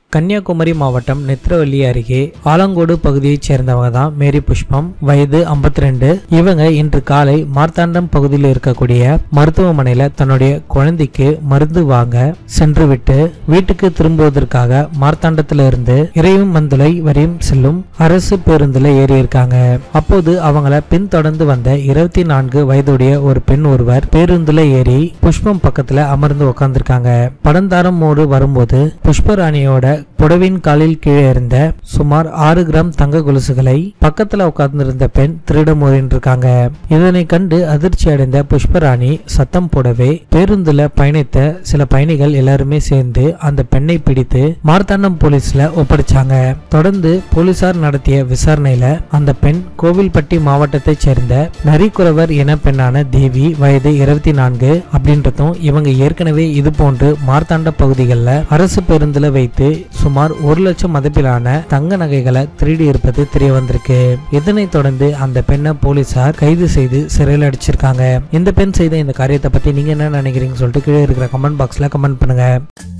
கன்னியாகுமரி மாவட்டம் நெத்திரவள்ளி அருகே ஆலங்கோடு பகுதியைச் சேர்ந்தவங்க தான் மேரி புஷ்பம் வயது 52 இவங்க இன்று காலை மார்த்தாண்டம் பகுதியில் இருக்கக்கூடிய மருத்துவமனையில தன்னுடைய குழந்தைக்கு மருந்து வாங்க சென்றுவிட்டு வீட்டுக்கு திரும்புவதற்காக மார்த்தாண்டத்துல இருந்து இறையும் மந்துளை வரையும் செல்லும் அரசு பேருந்துல ஏறி இருக்காங்க அப்போது அவங்கள பின்தொடர்ந்து வந்த இருபத்தி நான்கு வயதுடைய ஒரு பெண் ஒருவர் பேருந்துல ஏறி புஷ்பம் பக்கத்துல அமர்ந்து உட்கார்ந்திருக்காங்க படந்தாரம் மோடு வரும்போது புஷ்பராணியோட புடவின் காலில் கீழே இருந்த சுமார் ஆறு கிராம் தங்க கொலுசுகளை பக்கத்துல உட்கார்ந்திருந்த பெண் திருட முயன்றிருக்காங்க இதனை கண்டு அதிர்ச்சி அடைந்த புஷ்பராணி சத்தம் போடவே பேருந்துல பயணித்த சில பயணிகள் எல்லாருமே சேர்ந்து அந்த பெண்ணை பிடித்து மார்த்தாண்டம் போலீஸ்ல ஒப்படைச்சாங்க தொடர்ந்து போலீசார் நடத்திய விசாரணையில அந்த பெண் கோவில்பட்டி மாவட்டத்தைச் சேர்ந்த நரிக்குறவர் என பெண்ணான தேவி வயது இருபத்தி நான்கு அப்படின்றதும் இவங்க ஏற்கனவே இது போன்று மார்த்தாண்ட பகுதிகளில் அரசு பேருந்துல வைத்து சுமார் ஒரு லட்சம் மதிப்பிலான தங்க நகைகளை திருடி இருப்பது தெரிய வந்திருக்கு இதனைத் தொடர்ந்து அந்த பெண்ணை போலீசார் கைது செய்து சிறையில் அடிச்சிருக்காங்க இந்த பெண் செய்த இந்த காரியத்தை பத்தி நீங்க என்ன நினைக்கிறீங்கன்னு சொல்லிட்டு கீழே இருக்கிற கமெண்ட் பாக்ஸ்ல கமெண்ட் பண்ணுங்க